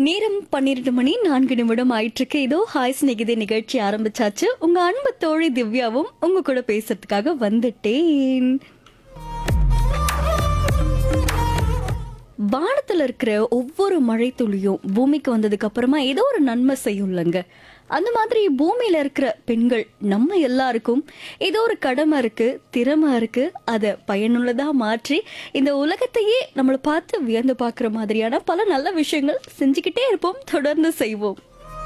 நேரம் பன்னிரண்டு மணி நான்கு நிமிடம் ஆயிட்டிருக்கு இதோ ஹாய் ஸ்நேகிதே நிகழ்ச்சி ஆரம்பிச்சாச்சு உங்க அன்பு தோழி திவ்யாவும் உங்க கூட பேசுறதுக்காக வந்துட்டேன் வானத்துல இருக்கிற ஒவ்வொரு மழை துளியும் பூமிக்கு வந்ததுக்கு அப்புறமா ஏதோ ஒரு நன்மை செய்யும்லங்க அந்த மாதிரி பூமியில இருக்கிற பெண்கள் நம்ம எல்லாருக்கும் ஏதோ ஒரு கடமை இருக்கு திறமை இருக்கு அதை பயனுள்ளதா மாற்றி இந்த உலகத்தையே நம்மளை பார்த்து வியந்து பார்க்குற மாதிரியான பல நல்ல விஷயங்கள் செஞ்சுக்கிட்டே இருப்போம் தொடர்ந்து செய்வோம்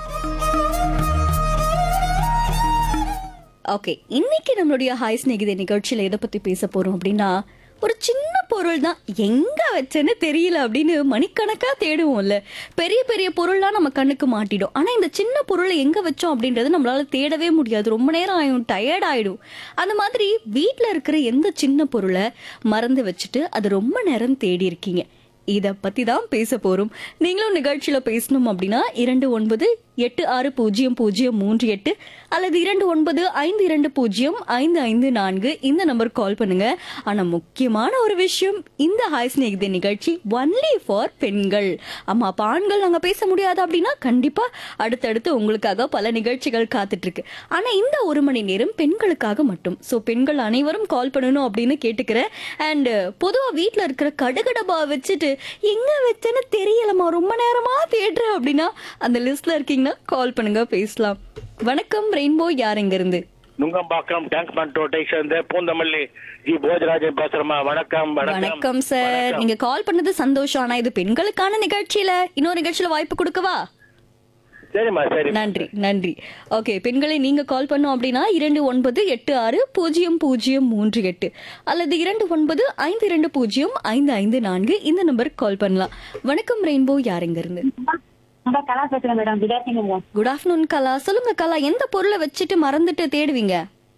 ஓகே இன்னைக்கு நம்மளுடைய ஹாய் ஸ்நேகிதே நிகழ்ச்சியில எதை பத்தி பேச போறோம் அப்படின்னா ஒரு சின்ன பொருள் தான் எங்க வச்சேன்னு தெரியல அப்படின்னு மணிக்கணக்கா தேடுவோம்ல பெரிய பெரிய பொருள்லாம் நம்ம கண்ணுக்கு மாட்டிடும் ஆனா இந்த சின்ன பொருளை எங்க வச்சோம் அப்படின்றது நம்மளால தேடவே முடியாது ரொம்ப நேரம் ஆயிடும் டயர்ட் ஆயிடும் அந்த மாதிரி வீட்ல இருக்கிற எந்த சின்ன பொருளை மறந்து வச்சுட்டு அது ரொம்ப நேரம் தேடி இருக்கீங்க இத பத்தி தான் பேச போறோம் நீங்களும் நிகழ்ச்சியில பேசணும் அப்படின்னா இரண்டு ஒன்பது எட்டு ஆறு பூஜ்ஜியம் பூஜ்ஜியம் மூன்று எட்டு அல்லது இரண்டு ஒன்பது ஐந்து இரண்டு பூஜ்ஜியம் ஐந்து ஐந்து நான்கு இந்த நம்பர் கால் பண்ணுங்க ஆனா முக்கியமான ஒரு விஷயம் இந்த ஹாய் ஸ்நேகிதே நிகழ்ச்சி ஒன்லி ஃபார் பெண்கள் ஆமா அப்ப ஆண்கள் நாங்க பேச முடியாது அப்படின்னா கண்டிப்பா அடுத்தடுத்து உங்களுக்காக பல நிகழ்ச்சிகள் காத்துட்டு இருக்கு ஆனா இந்த ஒரு மணி நேரம் பெண்களுக்காக மட்டும் சோ பெண்கள் அனைவரும் கால் பண்ணணும் அப்படின்னு கேட்டுக்கிறேன் அண்ட் பொதுவா வீட்ல இருக்கிற கடுகடபா வச்சுட்டு எங்க வச்சேன்னு தெரியலமா ரொம்ப நேரமா தேடுறேன் அப்படின்னா அந்த லிஸ்ட்ல இருக்கீங்கன்னா கால் பண்ணுங்க பேசலாம் வணக்கம் ரெயின்போ யார் எங்க இருந்து நுங்கம்பாக்கம் டேங்க் பண்ட் சேர்ந்த பூந்தமல்லி ஜி போஜராஜன் பேசுறமா வணக்கம் வணக்கம் சார் நீங்க கால் பண்ணது சந்தோஷம் ஆனா இது பெண்களுக்கான நிகழ்ச்சியில இன்னொரு நிகழ்ச்சியில வாய்ப்பு கொடுக்கவா சரிம்மா சரி நன்றி நன்றி ஓகே பெண்களை நீங்க கால் பண்ணோம் அப்படின்னா இரண்டு ஒன்பது எட்டு ஆறு பூஜ்ஜியம் பூஜ்ஜியம் மூன்று எட்டு அல்லது இரண்டு ஒன்பது ஐந்து இரண்டு பூஜ்ஜியம் ஐந்து ஐந்து நான்கு இந்த நம்பருக்கு கால் பண்ணலாம் வணக்கம் ரெயின்போ யாருங்க இருந்து அதான் கலா பேசுறேன் madam good afternoon ma'am good afternoon Kala சொல்லுங்க கலா எந்த பொருளை வச்சுட்டு மறந்துட்டு தேடுவீங்க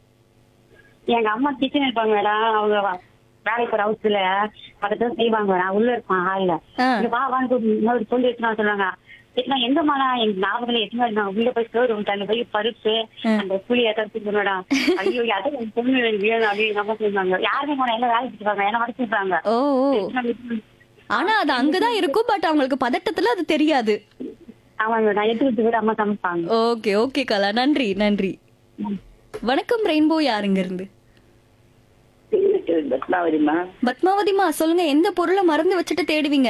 எங்க அம்மா கிச்சன் இருப்பாங்க மேடம் அவங்க வ- வேலைக்கு போற ஹவுஸ்ல பக்கத்துல செய்வாங்க மேடம் உள்ள இருப்பான் ஹால்ல ஆ. இங்க வா வாங்க இன்னொரு சொல்லி எடுத்துனா சொல்லுவாங்க எத்தனை எங்க மாடா எங்க ஞாபகத்துல எத்தனை நான் உள்ள போய் ஸ்டோர் ரூம் தண்ணி போய் பருப்பு அந்த புளி ஏதாவது மேடம் ஐயோ அதை என் பொண்ணு எனக்கு வேணும் அப்படின்னு எங்க அம்மா சொல்லுவாங்க யாருமே போனா எல்லாம் வேலைக்கு போவாங்க என்ன மட்டும் சொல்றாங்க ஓ ஓ. ஆனா அது அங்கதான் இருக்கும் பட் அவங்களுக்கு பதட்டத்துல அது தெரியாது ஆமா மேடம் எடுத்து விட்டு கூட அம்மா சமைப்பாங்க ஓகே ஓகே கலா நன்றி நன்றி வணக்கம் ரெயின்போ யாருங்க இருந்து பத்மாவதிமா பத்மாவதிமா சொல்லுங்க எந்த பொருளை மறந்து வச்சுட்டு தேடுவீங்க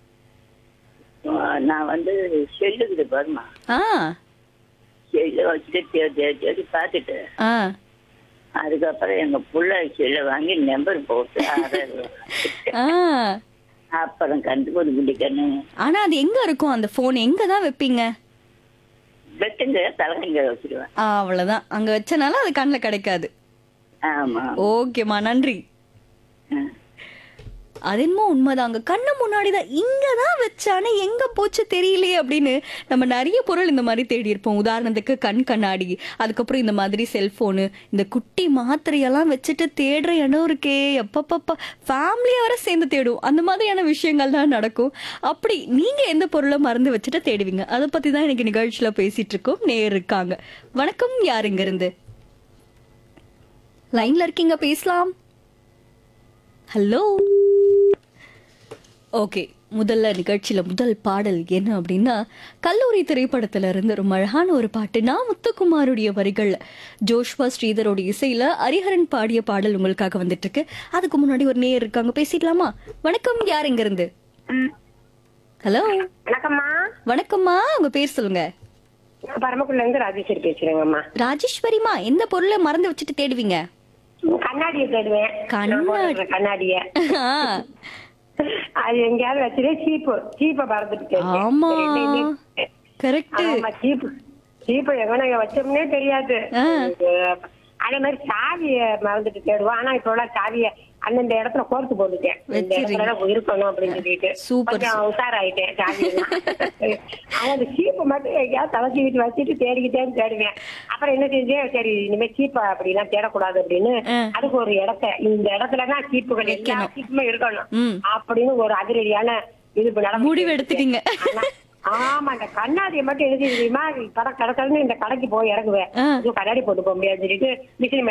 நான் வந்து செல்லுக்குது பாருமா ஆ செல்ல வச்சுட்டு தேடி தேடி தேடி பார்த்துட்டு ஆ அதுக்கப்புறம் எங்க புள்ள செல்ல வாங்கி நம்பர் போட்டு அதை ஆ அப்புறம் கண்டுபிடிக்கணும் ஆனா அது எங்க இருக்கும் அந்த போன் எங்க தான் வைப்பீங்க பெட்டுங்க தலைங்க வச்சிருவேன் ஆ, அவ்வளவுதான் அங்க வச்சனால அது கண்ணுல கிடைக்காது ஆமா ஓகேம்மா நன்றி ஆ. அது என்னமோ உண்மைதாங்க கண்ணு முன்னாடிதான் இங்க தான் வச்சானே எங்க போச்சு தெரியலையே அப்படின்னு நம்ம நிறைய பொருள் இந்த மாதிரி தேடி இருப்போம் உதாரணத்துக்கு கண் கண்ணாடி அதுக்கப்புறம் இந்த மாதிரி செல்போனு இந்த குட்டி மாத்திரையெல்லாம் வச்சுட்டு தேடுற இடம் இருக்கே எப்பப்பப்பா ஃபேமிலியா வர சேர்ந்து தேடும் அந்த மாதிரியான விஷயங்கள் தான் நடக்கும் அப்படி நீங்க எந்த பொருளை மறந்து வச்சுட்டு தேடுவீங்க அதை பத்தி தான் இன்னைக்கு நிகழ்ச்சியில பேசிட்டு இருக்கோம் நேர் இருக்காங்க வணக்கம் யாருங்க இருந்து லைன்ல இருக்கீங்க பேசலாம் ஹலோ ஓகே முதல்ல நிகழ்ச்சியில முதல் பாடல் என்ன அப்படின்னா கல்லூரி திரைப்படத்துல இருந்து ரொம்ப அழகான ஒரு பாட்டு நான் முத்துக்குமாருடைய வரிகள் ஜோஷ்வா ஸ்ரீதரோட இசையில ஹரிஹரன் பாடிய பாடல் உங்களுக்காக வந்துட்டு இருக்கு அதுக்கு முன்னாடி ஒரு நேயர் இருக்காங்க பேசிக்கலாமா வணக்கம் யார் எங்க இருந்து ஹலோ வணக்கம்மா வணக்கம்மா உங்க பேர் சொல்லுங்க நான் பரமக்குடில இருந்து ராஜேஸ்வரி பேசுறேங்கம்மா ராஜேஸ்வரிமா எந்த பொருளை மறந்து வச்சுட்டு தேடுவீங்க கண்ணாடியை தேடுவேன் கண்ணாடி. நான் போட்டிருக்கிற கண்ணாடிய ஆ, அது எங்கேயாவது வச்சுட்டு சீப்பு சீப்பை மறந்துட்டு தேடுவேன். ஆமா சரி, இன்னைக்கு- கரெக்ட் ஆமா சீப்பு சீப்பை எங்க வச்சோம்னே தெரியாது ஆ. அதே மாதிரி சாவிய மறந்துட்டு தேடுவோம் ஆனா இப்ப உள்ள சாவிய அந்தந்த இடத்துல கோர்த்து போட்டுட்டேன் இந்த வச்சிருங்க. இடத்துல தான் இருக்கணும் அப்படின்னு சொல்லிட்டு சூப்பர், கொஞ்சம் உஷாராயிட்டேன் சாவி ஆனா அந்த சீப்பை மட்டும் எங்கேயாவது தலைச்சி வீட்டு வச்சுட்டு தேடிக்கிட்டே தேடுவேன் அப்புறம் என்ன செஞ்சேன் சரி இனிமே சீப்பை அப்படிலாம் தேடக்கூடாது அப்படின்னு ஆ. அதுக்கு ஒரு இடத்த இந்த இடத்துலதான் சீப்புகள் எல்லா வைக்கணும். சீப்புமே இருக்கணும் ம். அப்படின்னு ஒரு அதிரடியான இது இப்ப நடந்துச்சு. முடிவு எடுத்துட்டீங்க. ஆனா, ஆமா இந்த கண்ணாடியை மட்டும் எழுதி தெரியுமா கடை கடற்கடன்னு இந்த கடைக்கு போய் இறங்குவேன் ஆ. ஐயோ, கண்ணாடி போட்டு போக முடியாது சொல்லிட்டு மிஷின்